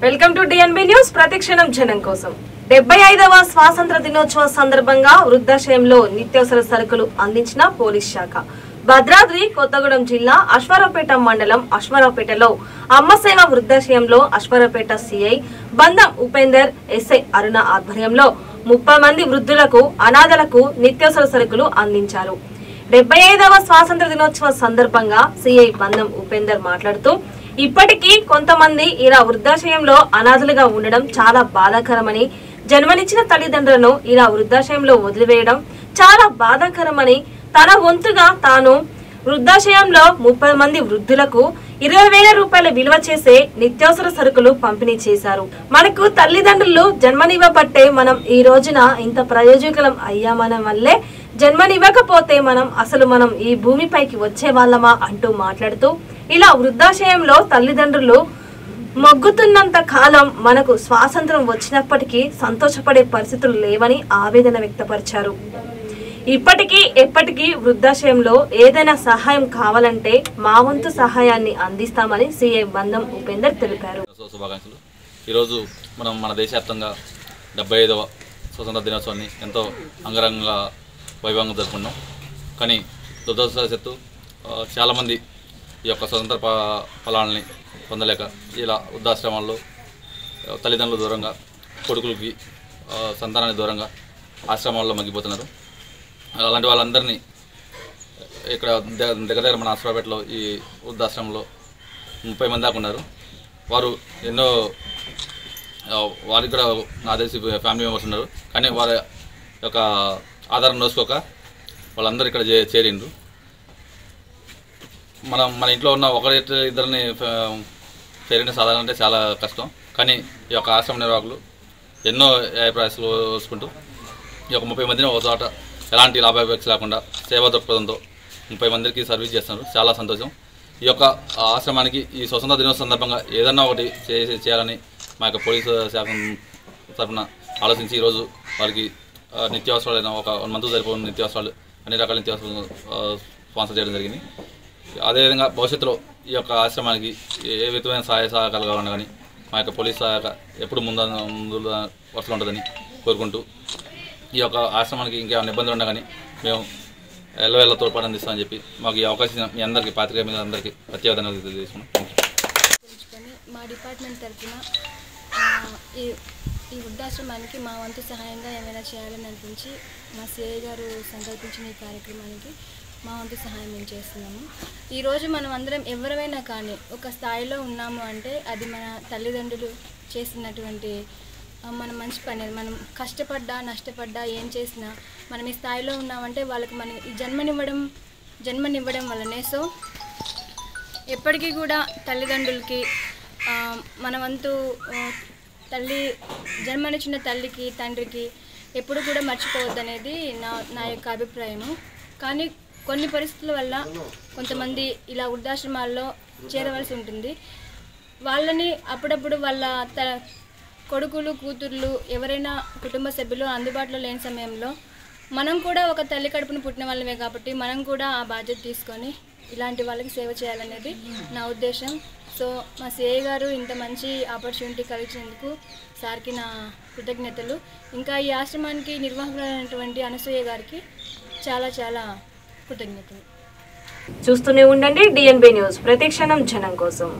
welcome to DNB news ప్రతిక్షణం జనం కోసం డెబ్బై ఐదవ స్వాతంత్ర దినోత్సవ సందర్భంగా వృద్ధాశ్రయంలో నిత్యావసర సరుకులు అందించిన పోలీస్ శాఖ భద్రాద్రి కొత్తగూడెం జిల్లా అశ్వారావుపేట మండలం అశ్వారావుపేటలో అమ్మసేవ వృద్ధాశ్రయంలో అశ్వారావుపేట సిఐ బంధం ఉపేందర్ ఎస్ఐ అరుణ ఆధ్వర్యంలో ముప్పై మంది వృద్ధులకు అనాథలకు నిత్యావసర సరుకులు అందించారు డెబ్బై ఐదవ స్వాతంత్ర దినోత్సవ సందర్భంగా సిఐ బంధం ఉపేందర్ మాట్లాడుతూ ఇప్పటికీ కొంతమంది ఇలా వృద్ధాశయంలో అనాథలుగా ఉండడం చాలా బాధాకరమని జన్మనిచ్చిన తల్లిదండ్రులను ఇలా వృద్ధాశయంలో వదిలివేయడం చాలా బాధాకరమని తన వంతుగా తాను వృద్ధాశయంలో ముప్పై మంది వృద్ధులకు ఇరవై వేల రూపాయల విలువ చేసే నిత్యావసర సరుకులు పంపిణీ చేశారు మనకు తల్లిదండ్రులు జన్మనివ్వబట్టే మనం ఈ రోజున ఇంత ప్రయోజకులం అయ్యామన వల్లే జన్మనివ్వకపోతే మనం అసలు మనం ఈ భూమిపైకి వచ్చే వాళ్ళమా అంటూ మాట్లాడుతూ ఇలా వృద్ధాశయంలో తల్లిదండ్రులు మొగ్గుతున్నంత కాలం మనకు స్వాతంత్రం వచ్చినప్పటికీ సంతోషపడే పరిస్థితులు లేవని ఆవేదన వ్యక్తపరిచారు ఇప్పటికీ ఎప్పటికీ వృద్ధాశయంలో ఏదైనా సహాయం కావాలంటే మా వంతు సహాయాన్ని అందిస్తామని సీఐ బంధం ఉపేందర్ తెలిపారు దినోత్సవ శుభాకాంక్షలు ఈరోజు మనం మన దేశవ్యాప్తంగా డెబ్బై ఐదవ స్వతంత్ర దినోత్సవాన్ని ఎంతో అంగరంగ వైభవంగా జరుపుకున్నాం కానీ దురదృష్టవశాత్తు ఆ, చాలామంది ఈ యొక్క స్వతంత్ర ప- ఫలాలని పొందలేక ఇలా వృద్ధాశ్రమాల్లో ఆ, తల్లిదండ్రులు దూరంగా కొడుకులకి ఆ, సంతానానికి దూరంగా ఆశ్రమాల్లో మగ్గిపోతున్నారు అలాంటి వాళ్ళందరినీ ఇక్కడ ద- దగ్గర దగ్గర మన అశ్వాపేటలో ఈ వృద్ధాశ్రమంలో ముప్పై మంది దాకా ఉన్నారు వారు ఎన్నో ఆ, వారికి కూడా నా తెలిసి ఫ్యామిలీ మెంబర్స్ ఉన్నారు కానీ వారి యొక్క ఆధారం నోసుకోక వాళ్ళందరూ ఇక్కడ చే చేరిండ్రు మనం మన ఇంట్లో ఉన్న ఒకరి ఇద్దరిని ఫ- చేరిన సాధారణ అంటే చాలా కష్టం కానీ ఈ యొక్క ఆశ్రమ నిర్వాహకులు ఎన్నో ప్రయాసాలు వేసుకుంటూ ఈ యొక్క ముప్పై మందిని ఒక చోట ఎలాంటి లాభాపేక్ష లేకుండా సేవా దృక్పథంతో ముప్పై మందికి సర్వీస్ చేస్తున్నారు చాలా సంతోషం ఈ యొక్క ఆశ్రమానికి ఈ స్వతంత్ర దినోత్సవం సందర్భంగా ఏదన్నా ఒకటి చేసి చేయాలని మా యొక్క పోలీసు శాఖ తరఫున ఆలోచించి ఈరోజు వారికి ఆ, నిత్యావసరాలైన ఒక వన్ మంత్ సరిపోయిన నిత్యావసరాలు అన్ని రకాల నిత్యావసరాలు ఆ, స్పాన్సర్ చేయడం జరిగింది అదేవిధంగా భవిష్యత్తులో ఈ యొక్క ఆశ్రమానికి ఏ ఏ విధమైన సహాయ సహకారాలు కావాలన్నా కానీ మా యొక్క పోలీస్ సహాయక ఎప్పుడు ముందు ముందు వరుసలో ఉంటుందని కోరుకుంటూ ఈ యొక్క ఆశ్రమానికి ఇంకేమైనా ఇబ్బందులు ఉన్నా కానీ మేము ఎల్లవేళ్ళ తోడ్పాటు అందిస్తామని చెప్పి మాకు ఈ అవకాశం ఇచ్చిన మీ అందరికీ పాత్రికేయ మీద అందరికీ ప్రత్యేక ధన్యవాదాలు తెలియజేసుకున్నాం థ్యాంక్ యూ తెలుసుకొని మా డిపార్ట్మెంట్ తరఫున ఆ, ఈ ఈ వృద్ధాశ్రమానికి మా వంతు సహాయంగా ఏమైనా చేయాలని అనిపించి మా సిఐ గారు సంకల్పించిన ఈ కార్యక్రమానికి మా వంతు సహాయం మేము చేస్తున్నాము ఈరోజు మనం అందరం ఎవరైనా కానీ ఒక స్థాయిలో ఉన్నాము అంటే అది మన తల్లిదండ్రులు చేసినటువంటి ఆ, మన మంచి పని అది మనం కష్టపడ్డా నష్టపడ్డా ఏం చేసినా మనం ఈ స్థాయిలో ఉన్నామంటే వాళ్ళకి మనం ఈ జన్మనివ్వడం జన్మనివ్వడం వల్లనే సో ఎప్పటికీ కూడా తల్లిదండ్రులకి ఆ, మన వంతు ఆ, తల్లి జన్మనిచ్చిన తల్లికి తండ్రికి ఎప్పుడు కూడా మర్చిపోవద్దనేది నా నా యొక్క అభిప్రాయము కానీ కొన్ని పరిస్థితుల వల్ల కొంతమంది ఇలా వృద్ధాశ్రమాల్లో చేరవలసి ఉంటుంది వాళ్ళని అప్పుడప్పుడు వాళ్ళ త కొడుకులు కూతుర్లు ఎవరైనా కుటుంబ సభ్యులు అందుబాటులో లేని సమయంలో మనం కూడా ఒక తల్లి కడుపును పుట్టిన వాళ్ళమే కాబట్టి మనం కూడా ఆ బాధ్యత తీసుకొని ఇలాంటి వాళ్ళకి సేవ చేయాలనేది నా ఉద్దేశం సో మా సిఐ గారు ఇంత మంచి ఆపర్చునిటీ కలిగినందుకు సార్కి నా కృతజ్ఞతలు ఇంకా ఈ ఆశ్రమానికి నిర్వాహకులైనటువంటి అనసూయ గారికి చాలా చాలా కృతజ్ఞతలు చూస్తూనే ఉండండి డిఎన్బి న్యూస్ ప్రతిక్షణం జనం కోసం